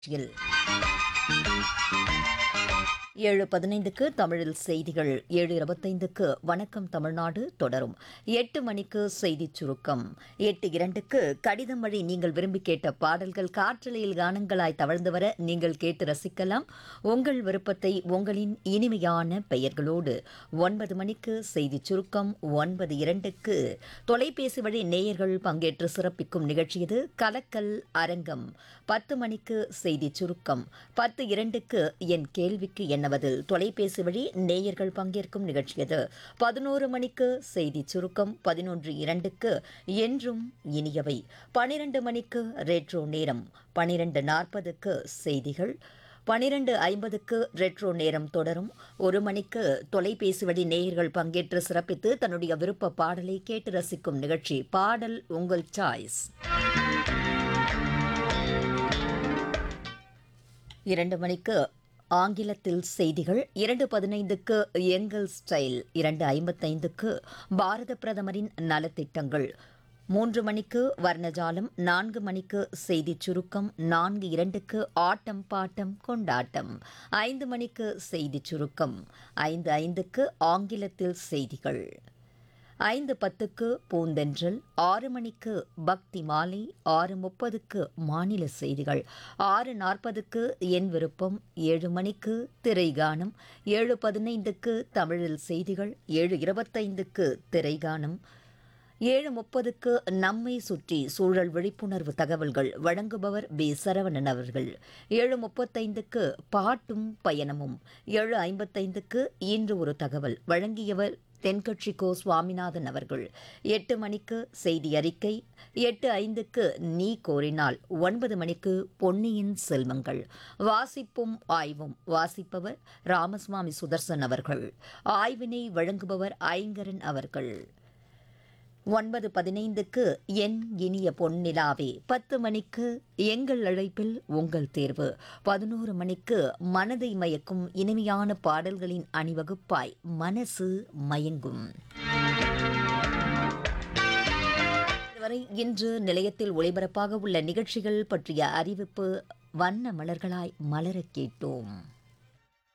நிகழ்ச்சியில் ஏழு பதினைந்துக்கு தமிழில் செய்திகள் ஏழு இருபத்தைந்துக்கு வணக்கம் தமிழ்நாடு தொடரும் எட்டு மணிக்கு செய்திச் சுருக்கம் எட்டு இரண்டுக்கு கடிதம் வழி நீங்கள் விரும்பி கேட்ட பாடல்கள் காற்றலையில் கானங்களாய் தவழ்ந்து வர நீங்கள் கேட்டு ரசிக்கலாம் உங்கள் விருப்பத்தை உங்களின் இனிமையான பெயர்களோடு ஒன்பது மணிக்கு செய்திச் சுருக்கம் ஒன்பது இரண்டுக்கு தொலைபேசி வழி நேயர்கள் பங்கேற்று சிறப்பிக்கும் நிகழ்ச்சி இது கலக்கல் அரங்கம் பத்து மணிக்கு செய்திச் சுருக்கம் பத்து இரண்டுக்கு என் கேள்விக்கு என்ன பதில் தொலைபேசி வழி நேயர்கள் பங்கேற்கும் நிகழ்ச்சி இது பதினோரு மணிக்கு செய்திச் சுருக்கம் பதினொன்று இரண்டுக்கு என்றும் இனியவை பனிரெண்டு மணிக்கு ரேட்ரோ நேரம் பனிரெண்டு நாற்பதுக்கு செய்திகள் பனிரெண்டு ஐம்பதுக்கு ரெட்ரோ நேரம் தொடரும் ஒரு மணிக்கு தொலைபேசி வழி நேயர்கள் பங்கேற்று சிறப்பித்து தன்னுடைய விருப்ப பாடலை கேட்டு ரசிக்கும் நிகழ்ச்சி பாடல் உங்கள் சாய்ஸ் இரண்டு மணிக்கு ஆங்கிலத்தில் செய்திகள் இரண்டு பதினைந்துக்கு எங்கள் ஸ்டைல் இரண்டு ஐம்பத்தைந்துக்கு பாரத பிரதமரின் நலத்திட்டங்கள் மூன்று மணிக்கு வர்ணஜாலம் நான்கு மணிக்கு செய்திச் சுருக்கம் நான்கு இரண்டுக்கு ஆட்டம் பாட்டம் கொண்டாட்டம் ஐந்து மணிக்கு செய்திச் சுருக்கம் ஐந்து ஐந்துக்கு ஆங்கிலத்தில் செய்திகள் ஐந்து பத்துக்கு பூந்தென்றல் ஆறு மணிக்கு பக்தி மாலை ஆறு முப்பதுக்கு மாநில செய்திகள் ஆறு நாற்பதுக்கு என் விருப்பம் ஏழு மணிக்கு திரைகானம் ஏழு பதினைந்துக்கு தமிழில் செய்திகள் ஏழு இருபத்தைந்துக்கு திரைகானம் ஏழு முப்பதுக்கு நம்மை சுற்றி சூழல் விழிப்புணர்வு தகவல்கள் வழங்குபவர் பி சரவணன் அவர்கள் ஏழு முப்பத்தைந்துக்கு பாட்டும் பயணமும் ஏழு ஐம்பத்தைந்துக்கு இன்று ஒரு தகவல் வழங்கியவர் தென்கட்சி கோ சுவாமிநாதன் அவர்கள் எட்டு மணிக்கு செய்தி அறிக்கை எட்டு ஐந்துக்கு நீ கோரினால் ஒன்பது மணிக்கு பொன்னியின் செல்வங்கள் வாசிப்பும் ஆய்வும் வாசிப்பவர் ராமசுவாமி சுதர்சன் அவர்கள் ஆய்வினை வழங்குபவர் ஐங்கரன் அவர்கள் ஒன்பது பதினைந்துக்கு என் இனிய பொன்னிலாவே பத்து மணிக்கு எங்கள் அழைப்பில் உங்கள் தேர்வு பதினோரு மணிக்கு மனதை மயக்கும் இனிமையான பாடல்களின் அணிவகுப்பாய் மனசு மயங்கும் இதுவரை இன்று நிலையத்தில் ஒளிபரப்பாக உள்ள நிகழ்ச்சிகள் பற்றிய அறிவிப்பு வண்ண மலர்களாய் மலரக் கேட்டோம்